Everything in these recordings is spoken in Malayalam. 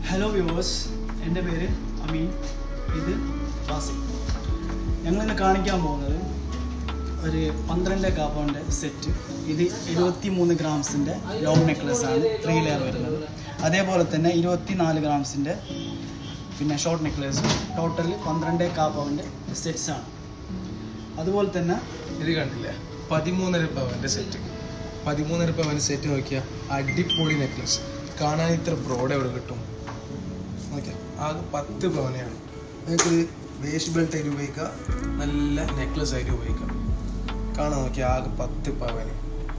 ഹലോ വ്യൂവേഴ്സ് എൻ്റെ പേര് അമീൻ ഇത് ബാസി ഞങ്ങളിന്ന് കാണിക്കാൻ പോകുന്നത് ഒരു പന്ത്രണ്ട് കാപ്പൗണ്ട് സെറ്റ് ഇത് ഇരുപത്തി മൂന്ന് ഗ്രാംസിൻ്റെ ലോങ് നെക്ലസ് ആണ് ത്രീ ലെയർ വരുന്നത് അതേപോലെ തന്നെ ഇരുപത്തി നാല് ഗ്രാംസിൻ്റെ പിന്നെ ഷോർട്ട് നെക്ലസ് ടോട്ടൽ പന്ത്രണ്ട് കാപ്പൗണ്ട് സെറ്റ്സ് ആണ് അതുപോലെ തന്നെ ഇത് കണ്ടില്ലേ പതിമൂന്നര പവന്റെ സെറ്റ് പതിമൂന്നര പവന്റെ സെറ്റ് നോക്കിയാൽ അടിപൊളി നെക്ലസ് കാണാൻ ഇത്ര ബ്രോഡ് എവിടെ കിട്ടും നോക്കിയാൽ ആകെ പത്ത് പവനെയാണ് നിങ്ങൾക്ക് വേസ്റ്റ് ബെൽറ്റ് ആയിട്ട് ഉപയോഗിക്കാം നല്ല നെക്ലസ് ആയിട്ട് ഉപയോഗിക്കാം കാണാൻ നോക്കിയാൽ ആകെ പത്ത് പവന്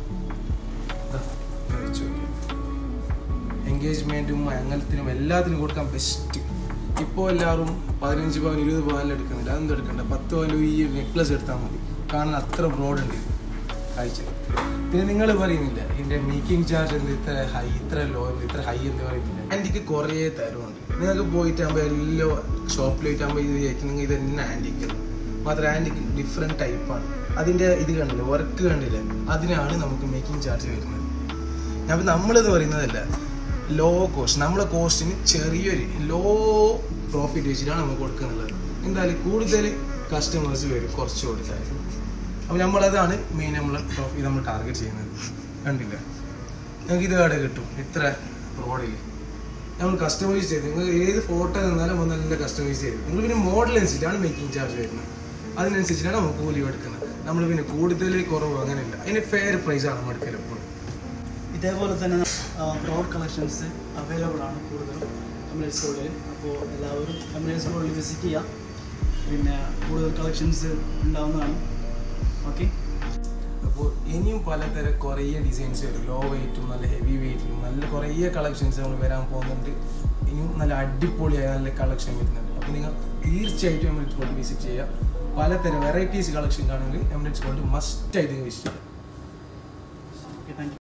എൻഗേജ്മെൻറ്റും മംഗലത്തിനും എല്ലാത്തിനും കൊടുക്കാൻ ബെസ്റ്റ് ഇപ്പോൾ എല്ലാവരും പതിനഞ്ച് പവൻ ഇരുപത് പവനിൽ എടുക്കുന്നില്ല അതൊന്നും എടുക്കണ്ട പത്ത് പവൻ ഈ നെക്ലസ് എടുത്താൽ മതി കാണാൻ അത്ര ബ്രോഡ് ഉണ്ട് ഇത് കാഴ്ച പിന്നെ നിങ്ങൾ പറയുന്നില്ല ഇതിന്റെ മേക്കിംഗ് ചാർജ് എന്ത് ഇത്ര ഹൈ ഇത്ര ലോ ഇത്ര ഹൈ എന്ന് പറയുന്നില്ല ആൻറ്റിക്ക് കുറേ തരമുണ്ട് നിങ്ങൾക്ക് പോയിട്ടാകുമ്പോൾ എല്ലാ ഷോപ്പിലേറ്റാകുമ്പോൾ ഇത് ചോദിക്കുന്നെങ്കിൽ ഇത് തന്നെ ആൻറ്റിക്ക് മാത്രം ആൻറ്റിക്ക് ഡിഫറെൻറ്റ് ടൈപ്പാണ് അതിൻ്റെ ഇത് കണ്ടില്ല വർക്ക് കണ്ടില്ല അതിനാണ് നമുക്ക് മേക്കിംഗ് ചാർജ് വരുന്നത് അപ്പം നമ്മളിത് പറയുന്നതല്ല ലോ കോസ്റ്റ് നമ്മളെ കോസ്റ്റിന് ചെറിയൊരു ലോ പ്രോഫിറ്റ് വെച്ചിട്ടാണ് നമുക്ക് കൊടുക്കുന്നുള്ളത് എന്തായാലും കൂടുതൽ കസ്റ്റമേഴ്സ് വരും കുറച്ച് കൊടുത്താൽ അപ്പോൾ നമ്മളതാണ് മെയിൻ നമ്മൾ പ്രോഫിറ്റ് നമ്മൾ ടാർഗറ്റ് ചെയ്യുന്നത് കണ്ടില്ല ഞങ്ങൾക്ക് ഇത് അവിടെ കിട്ടും ഇത്ര റോഡിൽ നമ്മൾ കസ്റ്റമൈസ് ചെയ്ത് നിങ്ങൾ ഏത് ഫോട്ടോ തന്നാലും ഒന്ന് നല്ല കസ്റ്റമൈസ് ചെയ്ത് നിങ്ങൾ പിന്നെ മോഡൽ അനുസരിച്ചാണ് മേക്കിംഗ് ചാർജ് വരുന്നത് അതിനനുസരിച്ചിട്ടാണ് നമുക്ക് കൂലി എടുക്കുന്നത് നമ്മൾ പിന്നെ കൂടുതൽ കുറവ് അങ്ങനെയില്ല അതിന് ഫെയർ പ്രൈസാണ് നമ്മൾ എടുക്കൽ എപ്പോഴും ഇതേപോലെ തന്നെ ബ്രോഡ് കളക്ഷൻസ് അവൈലബിൾ ആണ് കൂടുതലും നമ്മുടെ സ്കൂളിൽ അപ്പോൾ എല്ലാവരും നമ്മുടെ സ്കൂളിൽ വിസിറ്റ് ചെയ്യാം പിന്നെ കൂടുതൽ കളക്ഷൻസ് ഉണ്ടാവുന്നതാണ് ഓക്കെ അപ്പോൾ ഇനിയും പലതരം കുറേ ഡിസൈൻസ് വരും ലോ വെയിറ്റും നല്ല ഹെവി വെയിറ്റിലും നല്ല കുറേ കളക്ഷൻസ് നമ്മൾ വരാൻ പോകുന്നുണ്ട് ഇനിയും നല്ല അടിപൊളിയായ നല്ല കളക്ഷൻ വരുന്നുണ്ട് അപ്പോൾ നിങ്ങൾ തീർച്ചയായിട്ടും എമിറേറ്റ്സ് ഗോൾഡ് വിസിറ്റ് ചെയ്യുക പലതരം വെറൈറ്റീസ് കളക്ഷൻ കാണുമെങ്കിൽ എമിറേറ്റ്സ് ഗോൾഡ് മസ്റ്റ് ആയിട്ട് വിസിറ്റ് ചെയ്യുക ഓക്കെ താങ്ക്